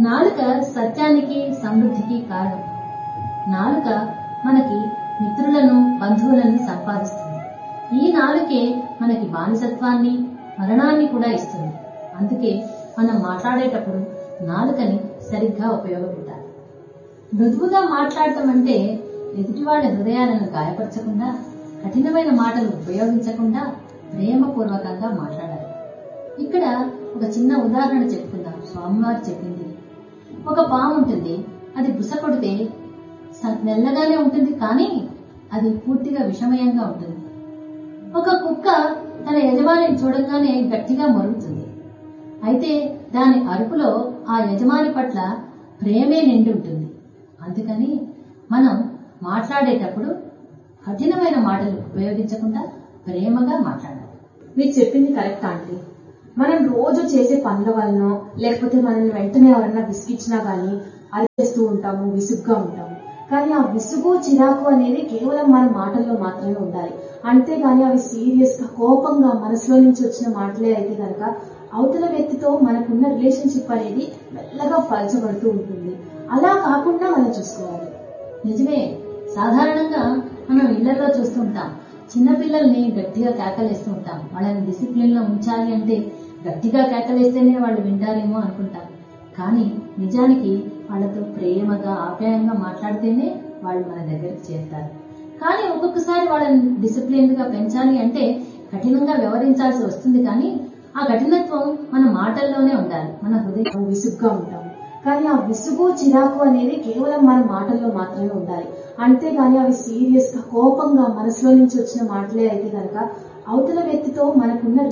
నాలుక సత్యానికి సమృద్ధికి కారణం నాలుక మనకి మిత్రులను బంధువులను సంపాదిస్తుంది ఈ నాలుకే మనకి బానిసత్వాన్ని మరణాన్ని కూడా ఇస్తుంది అందుకే మనం మాట్లాడేటప్పుడు నాలుకని సరిగ్గా ఉపయోగపెట్టాలి మృదువుగా మాట్లాడటం అంటే ఎదుటివాడి హృదయాలను గాయపరచకుండా కఠినమైన మాటలు ఉపయోగించకుండా ప్రేమపూర్వకంగా మాట్లాడాలి ఇక్కడ ఒక చిన్న ఉదాహరణ చెప్పుకుందాం స్వామివారు చెప్పింది ఒక పాము ఉంటుంది అది బుస కొడితే స- మెల్లగానే ఉంటుంది కానీ అది పూర్తిగా విషమయంగా ఉంటుంది ఒక కుక్క తన యజమానిని చూడగానే గట్టిగా మరుగుతుంది అయితే దాని అరుపులో ఆ యజమాని పట్ల ప్రేమే నిండి ఉంటుంది అందుకని మనం మాట్లాడేటప్పుడు కఠినమైన మాటలు ఉపయోగించకుండా ప్రేమగా మాట్లాడాలి మీరు చెప్పింది కరెక్ట్ ఆంటీ మనం రోజు చేసే పనుల వలన లేకపోతే మనల్ని వెంటనే ఎవరన్నా విసిగిచ్చినా గానీ అరిచేస్తూ ఉంటాము విసుగ్గా ఉంటాము కానీ ఆ విసుగు చిరాకు అనేది కేవలం మన మాటల్లో మాత్రమే ఉండాలి అంతేగాని అవి సీరియస్ గా కోపంగా మనసులో నుంచి వచ్చిన మాటలే అయితే కనుక అవతల వ్యక్తితో మనకున్న రిలేషన్షిప్ అనేది మెల్లగా పలచబడుతూ ఉంటుంది అలా కాకుండా మనం చూసుకోవాలి నిజమే సాధారణంగా మనం ఇళ్లలో చూస్తుంటాం చిన్నపిల్లల్ని గట్టిగా కేకలేస్తూ ఉంటాం వాళ్ళని డిసిప్లిన్ లో ఉంచాలి అంటే గట్టిగా కేకలేస్తేనే వాళ్ళు వింటారేమో అనుకుంటాం కానీ నిజానికి వాళ్ళతో ప్రేమగా ఆప్యాయంగా మాట్లాడితేనే వాళ్ళు మన దగ్గరికి చేరుతారు కానీ ఒక్కొక్కసారి వాళ్ళని డిసిప్లిన్ గా పెంచాలి అంటే కఠినంగా వ్యవహరించాల్సి వస్తుంది కానీ ఆ కఠినత్వం మన మాటల్లోనే ఉండాలి మన హృదయం విసుగ్గా ఉంటాము కానీ ఆ విసుగు చిరాకు అనేది కేవలం మన మాటల్లో మాత్రమే ఉండాలి అంతేగాని అవి సీరియస్ గా కోపంగా మనసులో నుంచి వచ్చిన మాటలే అయితే కనుక అవతల వ్యక్తితో మనకున్న